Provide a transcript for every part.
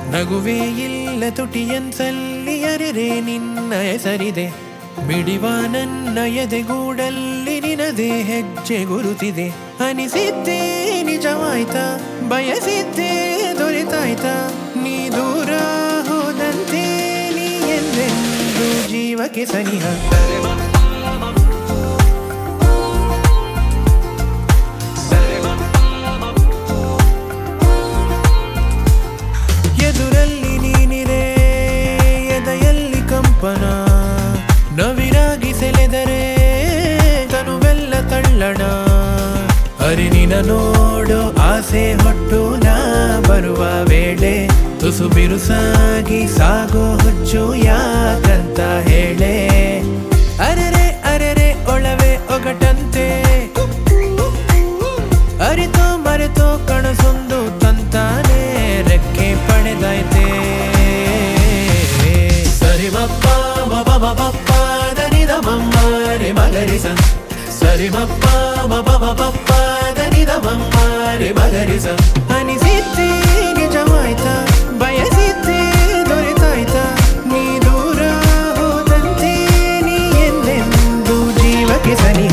ನಗುವೇ ಇಲ್ಲ ತುಟಿಯನ್ಸಲ್ಲಿ ಅರೆರೆ ನಿನ್ನ ಹೆಸರಿದೆ ಮಿಡಿವ ನನ್ನ ಎದೆಗೂಡಲ್ಲಿ ನಿನದೇ ಹೆಜ್ಜೆ ಗುರುತಿದೆ ಅನಿಸಿದ್ದೇ ನಿಜವಾಯ್ತಾ ಬಯಸಿದ್ದೇ ದೊರೆತಾಯ್ತಾ ನೀ ದೂರ ಹೋದಂತೆ ನೀ ಎಂದೆಂದು ಜೀವಕ್ಕೆ ಸನಿಹ ಎದುರಲ್ಲಿ ನೀನಿರೆ ಎದೆಯಲ್ಲಿ ಕಂಪನ ನವಿರಾಗಿ ಸೆಳೆದರೆ ತನುವೆಲ್ಲ ತಳ್ಳಣ ಅರಿ ನಿನ ನೋಡೋ ಆಸೆ ಹೊಟ್ಟು ನಾ ಬರುವ ವೇಳೆ ತುಸು ಬಿರುಸಾಗಿ ಸಾಗೋ ಹುಚ್ಚು ಯಾಕಂತ ಹೇಳೆ ಅರೆರೆ ಅರೆರೆ ಒಳವೆ ಒಗಟಂತೆ ಅರಿತೋ ಮರೆತೋ ಕಣಸೊಂದು ತಂತಾನೆ ರೆಕ್ಕೆ ಪಡೆದೈತೆ ಸರಿ ಮಪ್ಪ ಮಬ ಮಬಪ್ಪ ದನಿದ ಮಮ್ಮಾರೆ ಮಗರಿಸ ಸರಿ ಮಪ್ಪ ಮಬ ಮಬಪ್ಪ ದನಿದ ಮಮ್ಮಾರೆ ಮಗರಿಸ ಅನಿಸಿದ್ದೇ ನಿಜವಾಯ್ತಾ ಬಯಸಿದ್ದೇ ದೊರೆತಾಯ್ತಾ ನೀ ದೂರ ಹೋದಂತೆ ನೀ ಎಂದೆಂದು ಜೀವಕ್ಕೆ ಸನಿಹ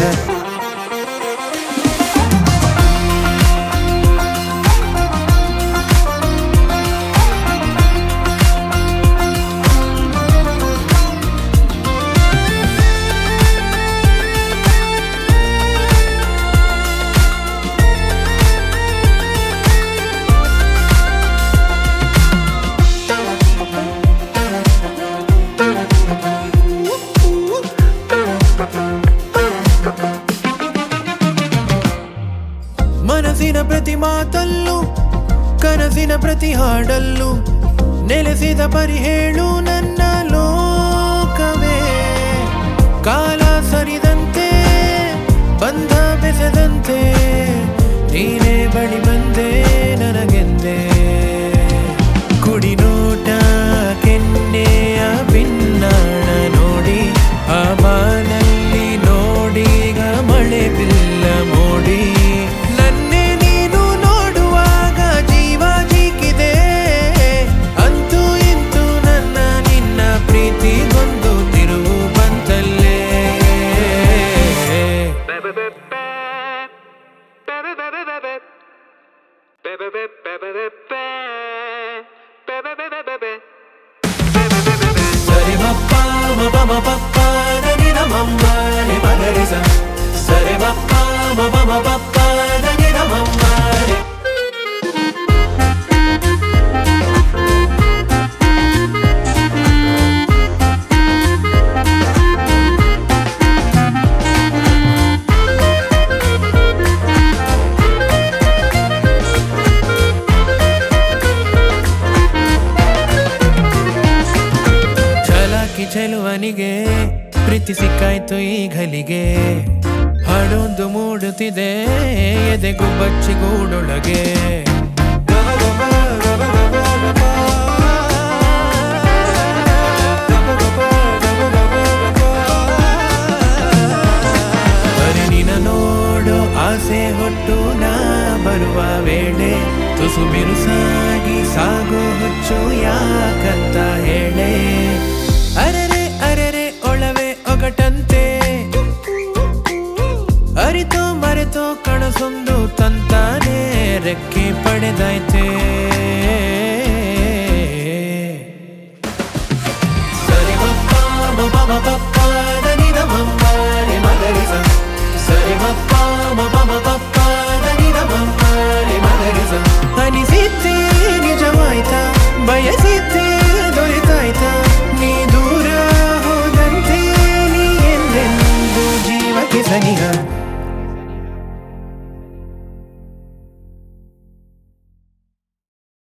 ಮನಸ್ಸಿನ ಪ್ರತಿ ಮಾತಲ್ಲೂ ಕನಸಿನ ಪ್ರತಿ ಹಾಡಲ್ಲೂ ನೆಲೆಸಿದ ಪರಿ ಹೇಳು ನನ್ನ ಲೋಕವೇ ಕಾಲ ಸರಿದಂತೆ ಬಂಧ ಬೆಸೆದಂತೆ ನೀನೇ ಬಳಿ ಬಂದೆ ನನಗೆಂದೆ ಕುಡಿ ನೋಟ ಕೆನ್ನೆಯ ಭಿನ್ನಾಣ ನೋಡಿ ಆ ಬಾನಲ್ಲಿ ನೋಡೀಗ ಮಳೆ ಬಿಲ್ಲ ಮೋಡಿ ನನ್ನೇ ನೀನು ನೋಡುವಾಗ ಜೀವ ಜೀಕಿದೆ ಅಂತೂ ಇಂತೂ ನನ್ನ ನಿನ್ನ ಪ್ರೀತಿಗೊಂದು ತಿರುವು ಬಂತಲ್ಲೇ ಸರಿ ಮಪ್ಪ ಮಬ ಮಬಪ್ಪ ದನಿದ ಮಮ್ಮಾರೆ ಮಗರಿಸ ಸರಿ ಮಪ್ಪ ಮಬ ಮಬಪ್ಪ ದನಿದ ಮಮ್ಮಾರೆ ಛಲಾಕಿ ಚೆಲುವನಿಗೆ ಪ್ರೀತಿ ಸಿಕ್ಕಾಯ್ತು ಈ ಘಲಿಗೆ ಹಾಡೊಂದು ಮೂಡುತ್ತಿದೆ ಎದೆಗೂ ಬಚ್ಚಿಗೂಡೊಳಗೆ ಬರೀ ನಿನ ನೋಡೋ ಆಸೆ ಹೊಟ್ಟು ನಾ ಬರುವ ವೇಳೆ ತುಸು ಬಿರುಸಾಗಿ ಸಾಗೋ ಹುಚ್ಚು ಯಾಕಂತ ಹೇಳೆ ಅರೆರೆ ಅರೆರೆ ಒಳವೆ ಒಗಟಂತೆ ಅರಿತೋ ಮರೆತೋ ಕಣಸೊಂದು ತಂತಾನೆ ರೆಕ್ಕೆ ಪಡೆದೈತೆ